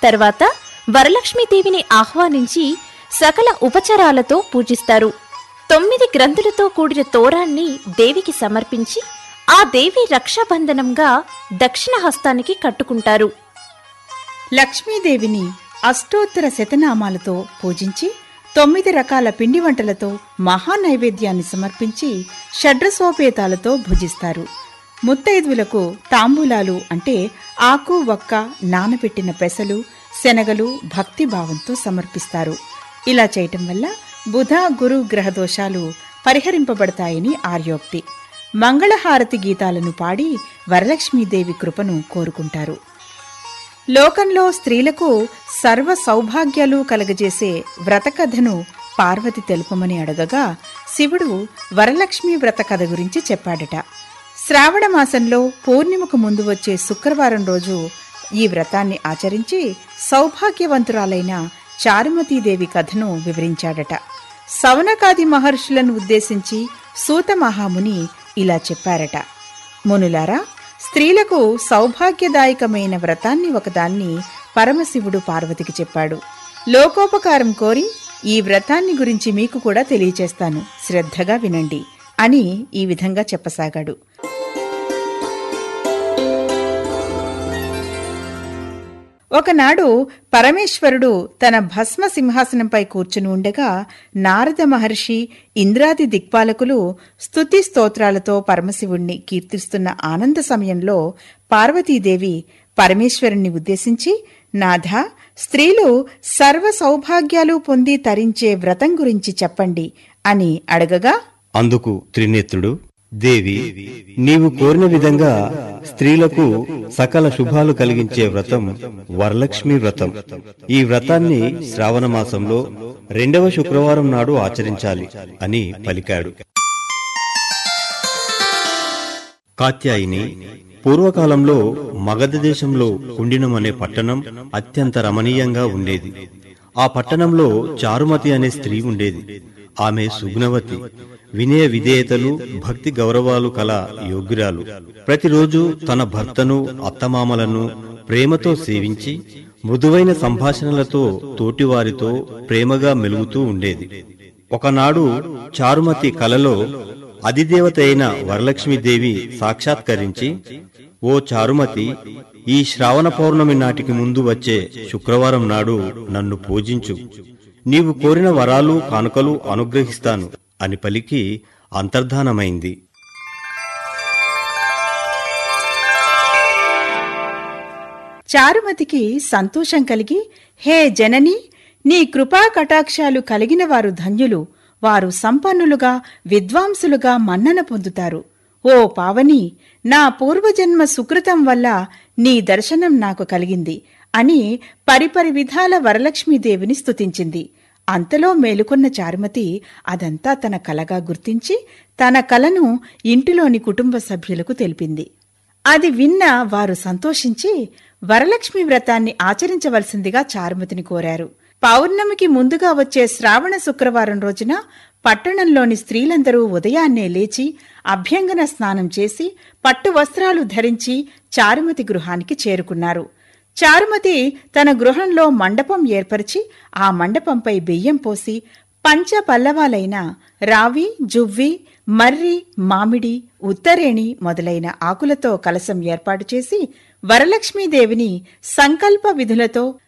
తర్వాత వరలక్ష్మీదేవిని ఆహ్వానించి సకల ఉపచారాలతో పూజిస్తారు తొమ్మిది గ్రంథులతో కూడిన తోరాన్ని దేవికి సమర్పించి ఆ దేవి రక్షాబంధనంగా దక్షిణ హస్తానికి కట్టుకుంటారు లక్ష్మీదేవిని అష్టోత్తర శతనామాలతో పూజించి తొమ్మిది రకాల పిండి వంటలతో మహానైవేద్యాన్ని సమర్పించి షడ్రసోపేతాలతో భుజిస్తారు ముత్తైదువులకు తాంబూలాలు అంటే ఆకు వక్క నానబెట్టిన పెసలు శనగలు భక్తిభావంతో సమర్పిస్తారు ఇలా చేయటం వల్ల బుధ గురు గ్రహ దోషాలు పరిహరింపబడతాయని ఆర్యోక్తి మంగళహారతి గీతాలను పాడి వరలక్ష్మీదేవి కృపను కోరుకుంటారు లోకంలో స్త్రీలకు సర్వ సౌభాగ్యాలు కలగజేసే వ్రతకథను పార్వతి తెలుపమని అడగగా శివుడు వరలక్ష్మి వ్రత కథ గురించి చెప్పాడట శ్రావణ మాసంలో పూర్ణిమకు ముందు వచ్చే శుక్రవారం రోజు ఈ వ్రతాన్ని ఆచరించి సౌభాగ్యవంతురాలైన చారుమతీదేవి కథను వివరించాడట సవనకాది మహర్షులను ఉద్దేశించి సూత మహాముని ఇలా చెప్పారట మునులారా స్త్రీలకు సౌభాగ్యదాయకమైన వ్రతాన్ని ఒకదాన్ని పరమశివుడు పార్వతికి చెప్పాడు లోకోపకారం కోరి ఈ వ్రతాన్ని గురించి మీకు కూడా తెలియచేస్తాను శ్రద్ధగా వినండి అని ఈ విధంగా చెప్పసాగాడు ఒకనాడు పరమేశ్వరుడు తన భస్మ సింహాసనంపై కూర్చుని ఉండగా నారద మహర్షి ఇంద్రాది దిక్పాలకులు స్తుతి స్తోత్రాలతో పరమశివుణ్ణి కీర్తిస్తున్న ఆనంద సమయంలో పార్వతీదేవి పరమేశ్వరుణ్ణి ఉద్దేశించి నాథ స్త్రీలు సర్వ సౌభాగ్యాలు పొంది తరించే వ్రతం గురించి చెప్పండి అని అడగగా అందుకు త్రినేత్రుడు దేవి నీవు కోరిన విధంగా స్త్రీలకు సకల శుభాలు కలిగించే వ్రతం వరలక్ష్మి వ్రతం ఈ వ్రతాన్ని శ్రావణ మాసంలో రెండవ శుక్రవారం నాడు ఆచరించాలి అని పలికాడు కాత్యాయిని పూర్వకాలంలో మగధ దేశంలో కుండినం అనే పట్టణం అత్యంత రమణీయంగా ఉండేది ఆ పట్టణంలో చారుమతి అనే స్త్రీ ఉండేది ఆమె సుగుణవతి వినయ విధేయతలు భక్తి గౌరవాలు కల యోగ్యురాలు ప్రతిరోజు తన భర్తను అత్తమామలను ప్రేమతో సేవించి మృదువైన సంభాషణలతో తోటివారితో ప్రేమగా మెలుగుతూ ఉండేది ఒకనాడు చారుమతి కలలో అధిదేవత అయిన వరలక్ష్మీదేవి సాక్షాత్కరించి ఓ చారుమతి ఈ శ్రావణ పౌర్ణమి నాటికి ముందు వచ్చే శుక్రవారం నాడు నన్ను పూజించు నీవు కోరిన వరాలు కానుకలు అనుగ్రహిస్తాను అని పలికి అంతర్ధానమైంది చారుమతికి సంతోషం కలిగి హే జనని నీ కృపా కటాక్షాలు కలిగిన వారు ధన్యులు వారు సంపన్నులుగా విద్వాంసులుగా మన్నన పొందుతారు ఓ పావని నా పూర్వజన్మ సుకృతం వల్ల నీ దర్శనం నాకు కలిగింది అని పరిపరి విధాల వరలక్ష్మీదేవిని స్తుతించింది అంతలో మేలుకొన్న చారుమతి అదంతా తన కలగా గుర్తించి తన కలను ఇంటిలోని కుటుంబ సభ్యులకు తెలిపింది అది విన్న వారు సంతోషించి వరలక్ష్మి వ్రతాన్ని ఆచరించవలసిందిగా చారుమతిని కోరారు పౌర్ణమికి ముందుగా వచ్చే శ్రావణ శుక్రవారం రోజున పట్టణంలోని స్త్రీలందరూ ఉదయాన్నే లేచి అభ్యంగన స్నానం చేసి పట్టు వస్త్రాలు ధరించి చారుమతి గృహానికి చేరుకున్నారు చారుమతి తన గృహంలో మండపం ఏర్పరిచి ఆ మండపంపై బియ్యం పోసి పంచ పల్లవాలైన రావి జువ్వి మర్రి మామిడి ఉత్తరేణి మొదలైన ఆకులతో కలసం ఏర్పాటు చేసి వరలక్ష్మీదేవిని సంకల్ప విధులతో